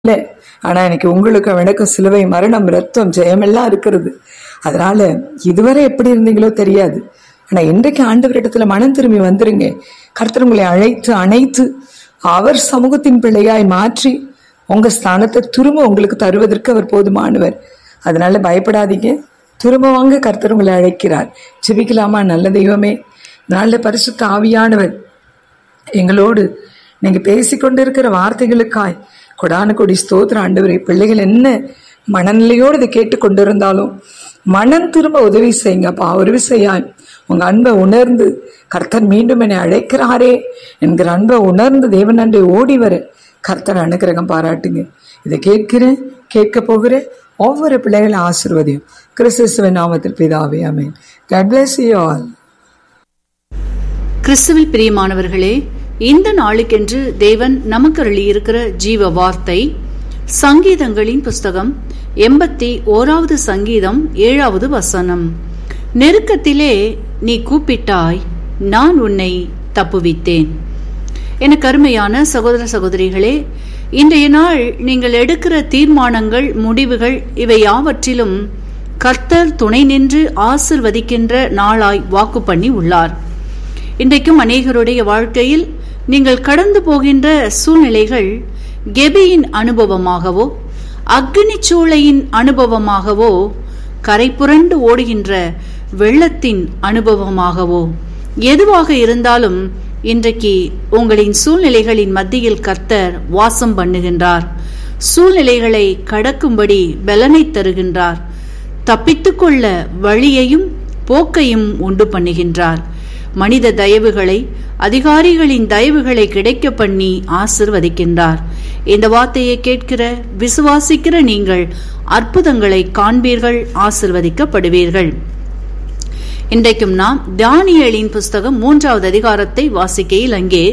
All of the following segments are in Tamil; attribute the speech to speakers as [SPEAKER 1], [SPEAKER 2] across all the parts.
[SPEAKER 1] இல்லை ஆனா எனக்கு உங்களுக்கு எனக்கும் சிலுவை மரணம் ரத்தம் ஜெயமெல்லாம் இருக்கிறது அதனால இதுவரை எப்படி இருந்தீங்களோ தெரியாது ஆனா இன்றைக்கு ஆண்டவரிடத்துல மனம் திரும்பி வந்துருங்க கர்த்தர் உங்களை அழைத்து அணைத்து அவர் சமூகத்தின் பிள்ளையாய் மாற்றி உங்க ஸ்தானத்தை திரும்ப உங்களுக்கு தருவதற்கு அவர் போதுமானவர் அதனால பயப்படாதீங்க திரும்ப வாங்க கர்த்தர் உங்களை அழைக்கிறார் ஜெபிக்கலாமா நல்ல தெய்வமே நல்ல பரிசுத்த ஆவியானவர் எங்களோடு நீங்க பேசிக்கொண்டிருக்கிற வார்த்தைகளுக்காய் கொடான கொடி ஸ்தோத்திர ஆண்டவரே பிள்ளைகள் என்ன மனநிலையோடு இதை கேட்டுக்கொண்டிருந்தாலும் மனம் திரும்ப உதவி செய்யுங்கப்பா ஒரு விசையாய் உங்க அன்பை உணர்ந்து கர்த்தர் மீண்டும் என்னை அழைக்கிறாரே என்கிற அன்பை உணர்ந்து தேவன் அன்றை ஓடி வர கர்த்தர் அனுக்கிரகம் பாராட்டுங்க இதை கேட்கிறேன் கேட்க போகிறேன் ஒவ்வொரு பிள்ளைகளை ஆசிர்வதியும் கிறிஸ்துவின் நாமத்தில் பிதாவே அமேன் God bless you all
[SPEAKER 2] கிறிஸ்துவில் பிரியமானவர்களே இந்த நாளுக்கென்று தேவன் நமக்கு அருளியிருக்கிற ஜீவ வார்த்தை சங்கீதங்களின் புஸ்தகம் எண்பத்தி ஓராவது சங்கீதம் ஏழாவது வசனம் நெருக்கத்திலே நீ கூப்பிட்டாய் நான் உன்னை தப்புவித்தேன் எனக்கு அருமையான சகோதர சகோதரிகளே இன்றைய நாள் நீங்கள் எடுக்கிற தீர்மானங்கள் முடிவுகள் இவை யாவற்றிலும் கர்த்தர் துணை நின்று ஆசிர்வதிக்கின்ற நாளாய் வாக்கு பண்ணி உள்ளார் இன்றைக்கும் அநேகருடைய வாழ்க்கையில் நீங்கள் கடந்து போகின்ற சூழ்நிலைகள் கெபியின் அனுபவமாகவோ அக்னி சூளையின் அனுபவமாகவோ கரை புரண்டு ஓடுகின்ற வெள்ளத்தின் அனுபவமாகவோ எதுவாக இருந்தாலும் இன்றைக்கு உங்களின் சூழ்நிலைகளின் மத்தியில் கர்த்தர் வாசம் பண்ணுகின்றார் சூழ்நிலைகளை கடக்கும்படி பலனை தருகின்றார் தப்பித்துக்கொள்ள வழியையும் போக்கையும் உண்டு பண்ணுகின்றார் மனித தயவுகளை அதிகாரிகளின் தயவுகளை கிடைக்க பண்ணி ஆசிர்வதிக்கின்றார் இந்த வார்த்தையை கேட்கிற விசுவாசிக்கிற நீங்கள் அற்புதங்களை காண்பீர்கள் ஆசிர்வதிக்கப்படுவீர்கள் இன்றைக்கும் நாம் தானியலின் புஸ்தகம் மூன்றாவது அதிகாரத்தை வாசிக்கையில் அங்கே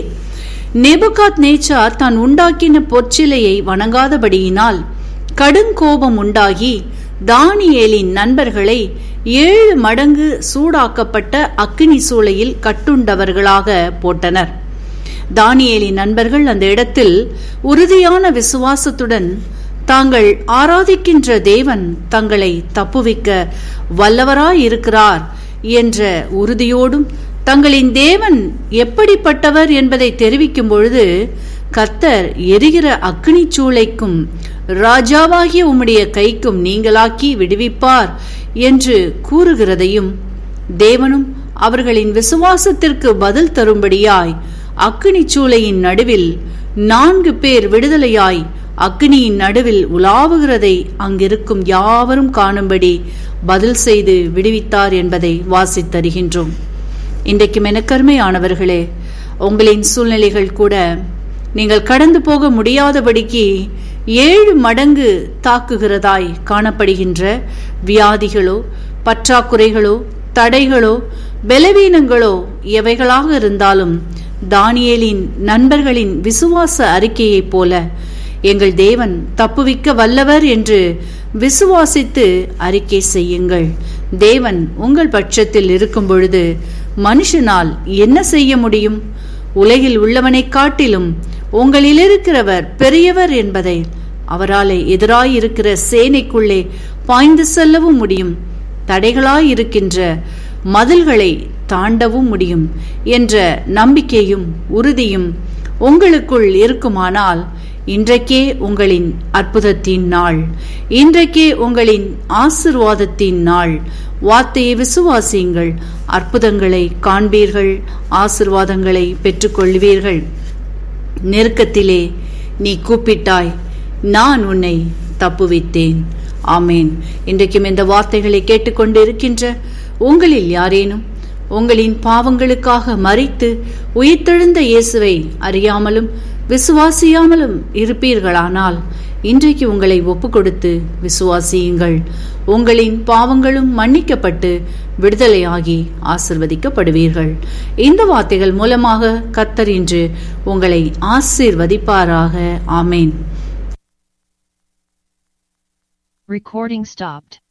[SPEAKER 2] நெபுகாத் நேச்சார் தான் உண்டாக்கின பொற்சிலையை வணங்காதபடியினால் கடுங்கோபம் உண்டாகி தானியேலின் நண்பர்களை ஏழு மடங்கு சூடாக்கப்பட்ட அக்கினி சூளையில் கட்டுண்டவர்களாக போட்டனர் தானியேலின் நண்பர்கள் அந்த இடத்தில் உறுதியான விசுவாசத்துடன் தாங்கள் ஆராதிக்கின்ற தேவன் தங்களை தப்புவிக்க வல்லவராயிருக்கிறார் என்ற உறுதியோடும் தங்களின் தேவன் எப்படிப்பட்டவர் என்பதை தெரிவிக்கும் பொழுது கர்த்தர் எரிகிற அக்னி சூளைக்கும் ராஜாவாகிய உம்முடைய கைக்கும் நீங்களாக்கி விடுவிப்பார் என்று கூறுகிறதையும் தேவனும் அவர்களின் விசுவாசத்திற்கு பதில் தரும்படியாய் அக்னி சூளையின் நடுவில் நான்கு பேர் விடுதலையாய் அக்னியின் நடுவில் உலாவுகிறதை அங்கிருக்கும் யாவரும் காணும்படி பதில் செய்து விடுவித்தார் என்பதை வாசித்தருகின்றோம் இன்றைக்கும் எனக்கருமையானவர்களே உங்களின் சூழ்நிலைகள் கூட நீங்கள் கடந்து போக முடியாதபடிக்கு ஏழு மடங்கு தாக்குகிறதாய் காணப்படுகின்ற வியாதிகளோ பற்றாக்குறைகளோ தடைகளோ பலவீனங்களோ எவைகளாக இருந்தாலும் தானியேலின் நண்பர்களின் விசுவாச அறிக்கையைப் போல எங்கள் தேவன் தப்புவிக்க வல்லவர் என்று விசுவாசித்து அறிக்கை செய்யுங்கள் தேவன் உங்கள் பட்சத்தில் இருக்கும் பொழுது மனுஷனால் என்ன செய்ய முடியும் உலகில் உள்ளவனை காட்டிலும் உங்களில் இருக்கிறவர் பெரியவர் என்பதை அவராலே எதிராயிருக்கிற சேனைக்குள்ளே பாய்ந்து செல்லவும் முடியும் தடைகளாயிருக்கின்ற மதில்களை தாண்டவும் முடியும் என்ற நம்பிக்கையும் உறுதியும் உங்களுக்குள் இருக்குமானால் இன்றைக்கே உங்களின் அற்புதத்தின் நாள் இன்றைக்கே உங்களின் ஆசிர்வாதத்தின் நாள் வார்த்தையை விசுவாசியுங்கள் அற்புதங்களை காண்பீர்கள் ஆசிர்வாதங்களை பெற்றுக்கொள்வீர்கள் நெருக்கத்திலே நீ கூப்பிட்டாய் நான் உன்னை தப்புவித்தேன் ஆமேன் இன்றைக்கும் இந்த வார்த்தைகளை கேட்டுக்கொண்டு இருக்கின்ற உங்களில் யாரேனும் உங்களின் பாவங்களுக்காக மறித்து உயிர்த்தெழுந்த இயேசுவை அறியாமலும் விசுவாசியாமலும் இருப்பீர்களானால் இன்றைக்கு உங்களை ஒப்பு கொடுத்து விசுவாசியுங்கள் உங்களின் பாவங்களும் மன்னிக்கப்பட்டு விடுதலையாகி ஆசிர்வதிக்கப்படுவீர்கள் இந்த வார்த்தைகள் மூலமாக கத்தர் இன்று உங்களை ஆசீர்வதிப்பாராக ஆமேன்
[SPEAKER 3] Recording stopped.